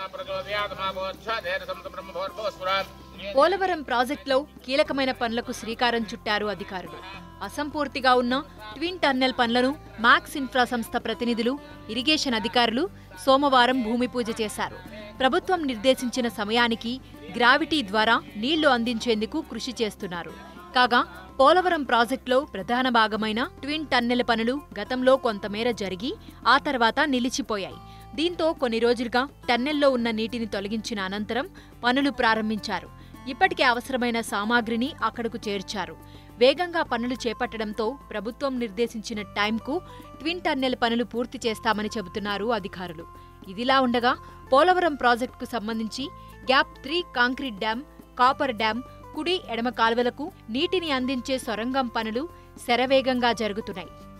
పోలవరం ప్రాజెక్టులో కీలకమైన పనులకు శ్రీకారం చుట్టారు అధికారులు అసంపూర్తిగా ఉన్న ట్విన్ టన్నెల్ పనులను మాక్స్ ఇన్ఫ్రా సంస్థ ప్రతినిధులు ఇరిగేషన్ అధికారులు సోమవారం భూమి పూజ చేశారు ప్రభుత్వం నిర్దేశించిన సమయానికి గ్రావిటీ ద్వారా నీళ్లు అందించేందుకు కృషి చేస్తున్నారు కాగా పోలవరం ప్రాజెక్టులో ప్రధాన భాగమైన ట్విన్ టన్నెల్ పనులు గతంలో కొంతమేర జరిగి ఆ తర్వాత నిలిచిపోయాయి దీంతో కొన్ని రోజులుగా టన్నెల్లో ఉన్న నీటిని తొలగించిన అనంతరం పనులు ప్రారంభించారు ఇప్పటికే అవసరమైన సామాగ్రిని అక్కడకు చేర్చారు వేగంగా పనులు చేపట్టడంతో ప్రభుత్వం నిర్దేశించిన టైంకు ట్విన్ టన్నెల్ పనులు పూర్తి చేస్తామని చెబుతున్నారు అధికారులు ఇదిలా ఉండగా పోలవరం ప్రాజెక్టుకు సంబంధించి gap three concrete dam coffer dam కుడి ఎడమ కాల్వలకు నీటిని అందించే సొరంగం పనులు శరవేగంగా జరుగుతున్నాయి